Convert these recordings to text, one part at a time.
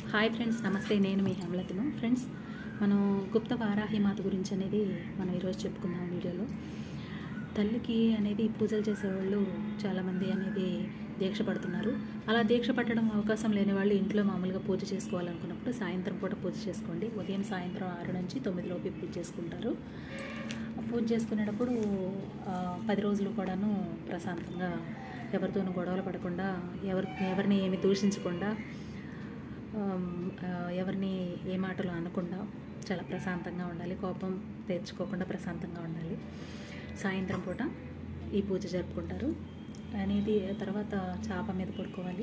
hi friends నమస్తే నేను మీ హేమలతను friends మనం గుప్త వారాహి మాత గురించి అనేది మనం ఈరోజు చెప్పుకుందాం వీడియోలో తల్లికి అనేది పూజలు చేసేవాళ్ళు చాలామంది అనేది దీక్ష పడుతున్నారు అలా దీక్ష పట్టడం అవకాశం లేని వాళ్ళు ఇంట్లో మామూలుగా పూజ చేసుకోవాలనుకున్నప్పుడు సాయంత్రం పూట పూజ చేసుకోండి ఉదయం సాయంత్రం ఆరు నుంచి తొమ్మిది లోపు పూజ చేసుకుంటారు పూజ చేసుకునేటప్పుడు ఆ, పది రోజులు కూడాను ప్రశాంతంగా ఎవరితోనూ గొడవలు పడకుండా ఎవరి ఎవరిని ఏమి దూషించకుండా ఆమ్, ఆ, ఎవరిని ఏ మాటలు అనకుండా చాలా ప్రశాంతంగా ఉండాలి కోపం తెచ్చుకోకుండా ప్రశాంతంగా ఉండాలి సాయంత్రం పూట ఈ పూజ జరుపుకుంటారు అనేది తర్వాత చాప మీద పడుకోవాలి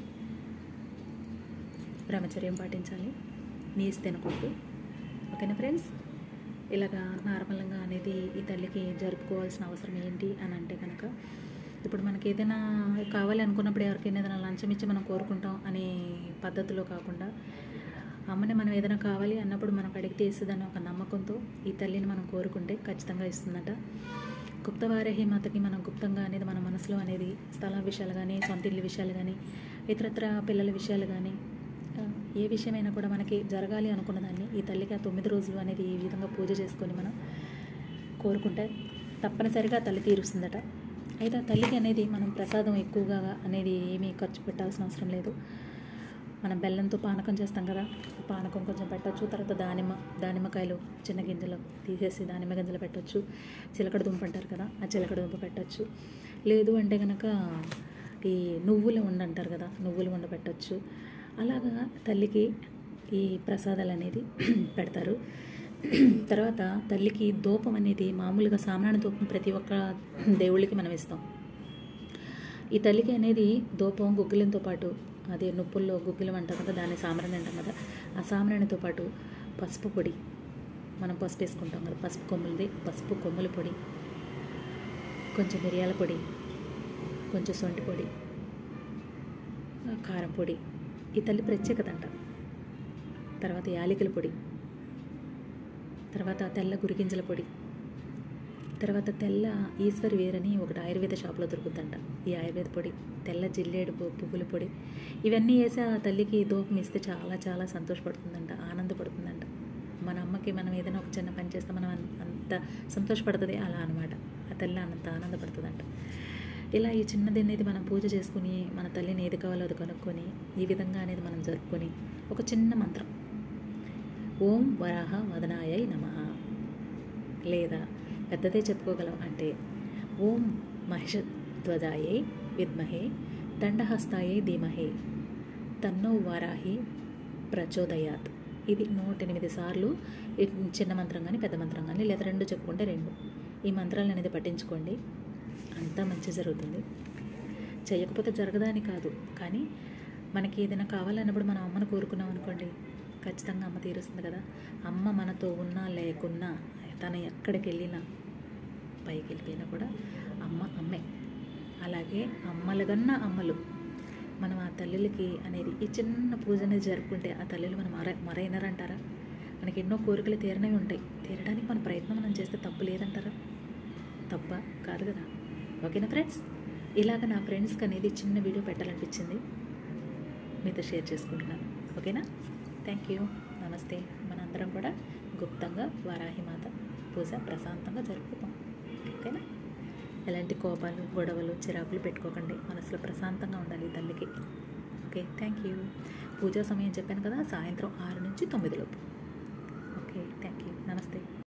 బ్రహ్మచర్యం పాటించాలి నీసు తినకూడదు ఓకేనా ఫ్రెండ్స్ ఇలాగా నార్మల్గా అనేది ఈ తల్లికి జరుపుకోవాల్సిన అవసరం ఏంటి అని అంటే కనుక ఇప్పుడు మనకి ఏదైనా కావాలి అనుకున్నప్పుడు ఎవరికైనా ఏదైనా లంచం ఇచ్చి మనం కోరుకుంటాం అనే పద్ధతిలో కాకుండా అమ్మని మనం ఏదైనా కావాలి అన్నప్పుడు మనకు అడిగితే ఇస్తుందని ఒక నమ్మకంతో ఈ తల్లిని మనం కోరుకుంటే ఖచ్చితంగా ఇస్తుందట గుప్తవారహి మాతకి మనం గుప్తంగా అనేది మన మనసులో అనేది స్థల విషయాలు కానీ సొంత ఇల్లు విషయాలు కానీ ఇతరత్ర పిల్లల విషయాలు కానీ ఆ, ఏ విషయమైనా కూడా మనకి జరగాలి అనుకున్న దాన్ని ఈ తల్లికి ఆ తొమ్మిది రోజులు అనేది ఈ విధంగా పూజ చేసుకొని మనం కోరుకుంటే తప్పనిసరిగా ఆ తల్లి తీరుస్తుందట అయితే ఆ తల్లికి అనేది మనం ప్రసాదం ఎక్కువగా అనేది ఏమీ ఖర్చు పెట్టాల్సిన అవసరం లేదు మనం బెల్లంతో పానకం చేస్తాం కదా పానకం కొంచెం పెట్టొచ్చు తర్వాత దానిమ్మ దానిమ్మకాయలు చిన్న గింజలు తీసేసి దానిమ్మ గింజలు పెట్టొచ్చు చిలకడ దుంప అంటారు కదా ఆ చిలకడ దుంప పెట్టొచ్చు లేదు అంటే కనుక ఈ నువ్వుల ఉండ అంటారు కదా నువ్వుల ఉండ పెట్టొచ్చు అలాగా తల్లికి ఈ ప్రసాదాలు అనేది పెడతారు తర్వాత తల్లికి దూపం అనేది మామూలుగా సామాన్య దూపం ప్రతి ఒక్క దేవుళ్ళకి మనం ఇస్తాం ఈ తల్లికి అనేది దూపం గుగ్గిలంతో పాటు అదే నొప్పుల్లో గుగ్గిలం అంటాం కదా దాన్ని సాంబ్రాణి అంటాం కదా ఆ సాంబ్రాణితో పాటు పసుపు పొడి మనం పసుపు వేసుకుంటాం కదా పసుపు కొమ్ములది పసుపు కొమ్ముల పొడి కొంచెం మిరియాల పొడి కొంచెం సొంటి పొడి ఆ, కారం పొడి ఈ తల్లి ప్రత్యేకత అంట తర్వాత యాలకుల పొడి తర్వాత తెల్ల గురిగింజల పొడి తర్వాత తెల్ల ఈశ్వరి వేరని ఒకటి ఆయుర్వేద షాప్లో దొరుకుతుందంట ఈ ఆయుర్వేద పొడి తెల్ల జిల్లేడు పు- పువ్వుల పొడి ఇవన్నీ వేసి ఆ తల్లికి దూపం ఇస్తే చాలా చాలా సంతోషపడుతుందంట ఆనందపడుతుందంట మన అమ్మకి మనం ఏదైనా ఒక చిన్న పని చేస్తే మనం అన్- అంత సంతోషపడుతుంది అలా అనమాట ఆ తల్లి అంత ఆనందపడుతుందంట ఇలా ఈ చిన్నది అనేది మనం పూజ చేసుకుని మన తల్లిని ఏది కావాలో అది కనుక్కొని ఈ విధంగా అనేది మనం జరుపుకొని ఒక చిన్న మంత్రం ఓం వరాహ వదనాయై నమః లేదా పెద్దదే చెప్పుకోగలం అంటే ఓం మహిషధ్వజాయై విద్మహే దండహస్తాయై ధీమహే తన్నో వారాహి ప్రచోదయాత్ ఇది నూట ఎనిమిది సార్లు ఈ చిన్న మంత్రం కానీ పెద్ద మంత్రం కానీ లేదా రెండు చెప్పుకుంటే రెండు ఈ మంత్రాలు అనేది పట్టించుకోండి అంతా మంచి జరుగుతుంది చేయకపోతే జరగదా అని కాదు కానీ మనకి ఏదైనా కావాలన్నప్పుడు మనం అమ్మను కోరుకున్నాం అనుకోండి ఖచ్చితంగా అమ్మ తీరుస్తుంది కదా అమ్మ మనతో ఉన్నా లేకున్నా తను ఎక్కడికి వెళ్ళినా పైకి వెళ్ళిపోయినా కూడా అమ్మ అమ్మే అలాగే అమ్మలుగన్నా అమ్మలు మనం ఆ తల్లులకి అనేది ఈ చిన్న పూజ అనేది జరుపుకుంటే ఆ తల్లులు మనం మర మరైనరంటారా మనకి ఎన్నో కోరికలు తీరనవి ఉంటాయి తీరడానికి మన ప్రయత్నం మనం చేస్తే తప్పు లేదంటారా తప్ప కాదు కదా ఓకేనా ఫ్రెండ్స్ ఇలాగ నా ఫ్రెండ్స్కి అనేది చిన్న వీడియో పెట్టాలనిపించింది మీతో షేర్ చేసుకుంటున్నాను ఓకేనా థ్యాంక్ యూ నమస్తే మనందరం కూడా గుప్తంగా వారాహిమాత పూజ ప్రశాంతంగా జరుపుతాం ఓకేనా ఎలాంటి కోపాలు గొడవలు చిరాకులు పెట్టుకోకండి మనసులో ప్రశాంతంగా ఉండాలి ఈ తల్లికి ఓకే థ్యాంక్ యూ పూజా సమయం చెప్పాను కదా సాయంత్రం ఆరు నుంచి తొమ్మిది లోపు